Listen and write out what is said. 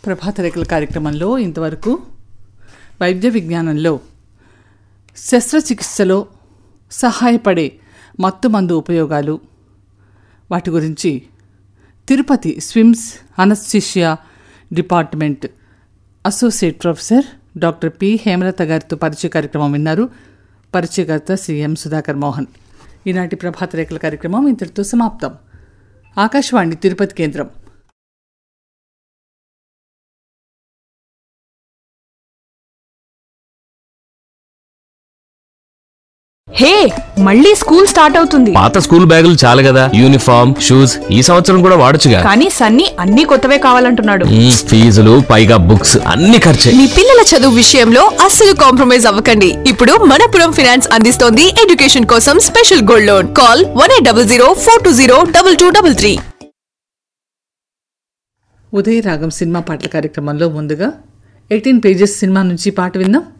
ప్రభాత రేఖల కార్యక్రమంలో ఇంతవరకు వైద్య విజ్ఞానంలో శస్త్రచికిత్సలో సహాయపడే మత్తుమందు ఉపయోగాలు వాటి గురించి Tirupati SVIMS anaesthesia department associate professor doctor P Hemalatha గారితో పరిచయ కార్యక్రమం విన్నారు పరిచయకర్త శ్రీ ఎం సుధాకర్ మోహన్ ఈనాటి ప్రభాత రేఖల కార్యక్రమం ఇంతటితో సమాప్తం ఆకాశవాణి తిరుపతి కేంద్రం హే మళ్ళీ స్కూల్ స్టార్ట్ అవుతుంది పాత స్కూల్ బ్యాగులు చాలు కదా యూనిఫామ్ షూస్ ఈ సంవత్సరం కూడా వాడొచ్చుగా కానీ సన్నీ అన్ని కొత్తవే కావాలంటున్నాడు మ్మ్, ఫీజులు పైగా బుక్స్ అన్ని ఖర్చే మీ పిల్లల చదువు విషయంలో అస్సలు కాంప్రమైజ్ అవ్వకండి ఇప్పుడు మనపురం ఫినాన్స్ అందిస్తోంది ఎడ్యుకేషన్ కోసం special gold loan call one eight double zero four two zero double two double three Udaya Ragam cinema పాటల కార్యక్రమంలో ముందుగా ఎయిటీన్ పేజెస్ సినిమా నుంచి పాట విందాం